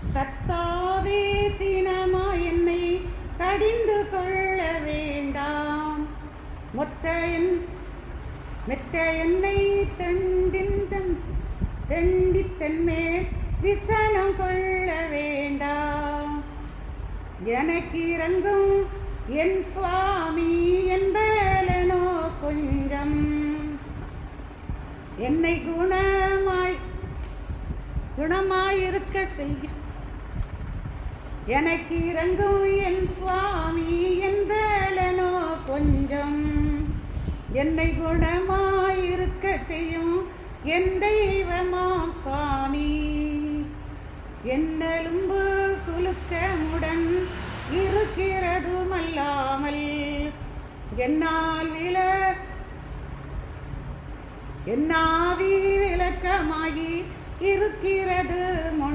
கத்தாவே சீனமா என்னை கடிந்து கொள்ள வேண்டாம் மொத்த என் மெத்த என்னை தண்டின் தன் தெண்டித்தன் மேல் விசனம் கொள்ள வேண்டாம் எனக்கு இறங்கும் என் சுவாமி என்பலனோ கொஞ்சம் என்னை குணமாய் குணமாயிருக்க செய்யும் எனக்கு இறங்கும் என் சுவாமி என்பலனோ கொஞ்சம் என்னை குணமாயிருக்க செய்யும் என் தெய்வமா சுவாமி என்னெலும்பு குலுக்கமுடன் இருக்கிறதுமல்லாமல் என்னால் வில என்னாவி விளக்கமாகி இருக்கிறது